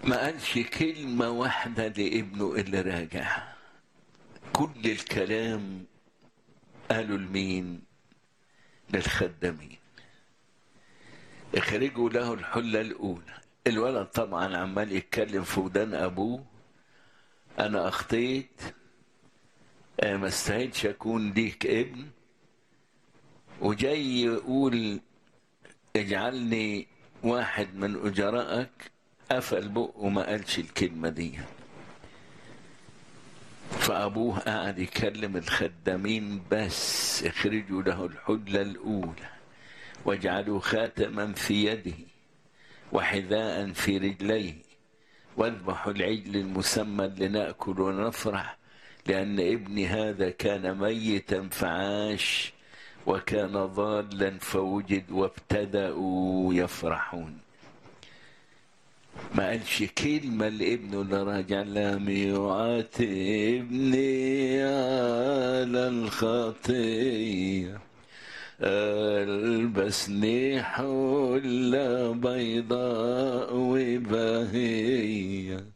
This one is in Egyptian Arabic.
ما قالش كلمة واحدة لابنه اللي راجع كل الكلام قالوا لمين للخدامين اخرجوا له الحلة الأولى الولد طبعا عمال يتكلم في ودان أبوه أنا أخطيت أنا ما استاهلش أكون ليك ابن وجاي يقول اجعلني واحد من أجرائك قفل بقه وما قالش الكلمة دي فأبوه قعد يكلم الخدامين بس اخرجوا له الحلة الأولى واجعلوا خاتما في يده وحذاء في رجليه واذبحوا العجل المسمى لنأكل ونفرح لأن ابني هذا كان ميتا فعاش وكان ضالا فوجد وابتدأوا يفرحون ما قالش كلمة لابنه اللي راجع لم يعاتبني على الخطية البسني حلة بيضاء وبهية